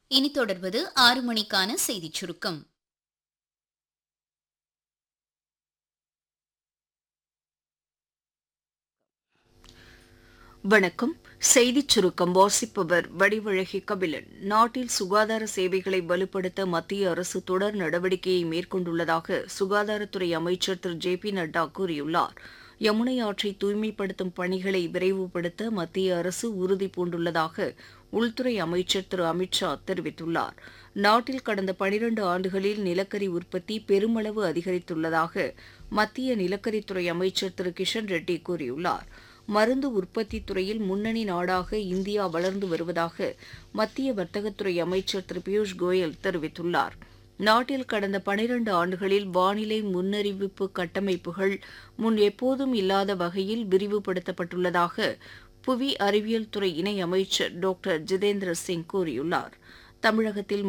இனி தொடர்வது ஆறு மணிக்கான செய்திச் சுருக்கம் வணக்கம் செய்திச் சுருக்கம் வாசிப்பவர் வடிவழகி கபிலன் நாட்டில் சுகாதார சேவைகளை வலுப்படுத்த மத்திய அரசு தொடர் நடவடிக்கையை மேற்கொண்டுள்ளதாக சுகாதாரத்துறை அமைச்சர் திரு ஜே பி நட்டா கூறியுள்ளார் யமுனை ஆற்றை தூய்மைப்படுத்தும் பணிகளை விரைவுபடுத்த மத்திய அரசு உறுதி பூண்டுள்ளதாக உள்துறை அமைச்சர் திரு அமித்ஷா தெரிவித்துள்ளார் நாட்டில் கடந்த பனிரண்டு ஆண்டுகளில் நிலக்கரி உற்பத்தி பெருமளவு அதிகரித்துள்ளதாக மத்திய நிலக்கரித்துறை அமைச்சர் திரு கிஷன் ரெட்டி கூறியுள்ளார் மருந்து உற்பத்தி துறையில் முன்னணி நாடாக இந்தியா வளர்ந்து வருவதாக மத்திய வர்த்தகத்துறை அமைச்சர் திரு பியூஷ் கோயல் தெரிவித்துள்ளார் நாட்டில் கடந்த பனிரண்டு ஆண்டுகளில் வானிலை முன்னறிவிப்பு கட்டமைப்புகள் முன் எப்போதும் இல்லாத வகையில் விரிவுபடுத்தப்பட்டுள்ளதாக புவி அறிவியல் துறை இணை அமைச்சர் டாக்டர் ஜிதேந்திர சிங் கூறியுள்ளார் தமிழகத்தில்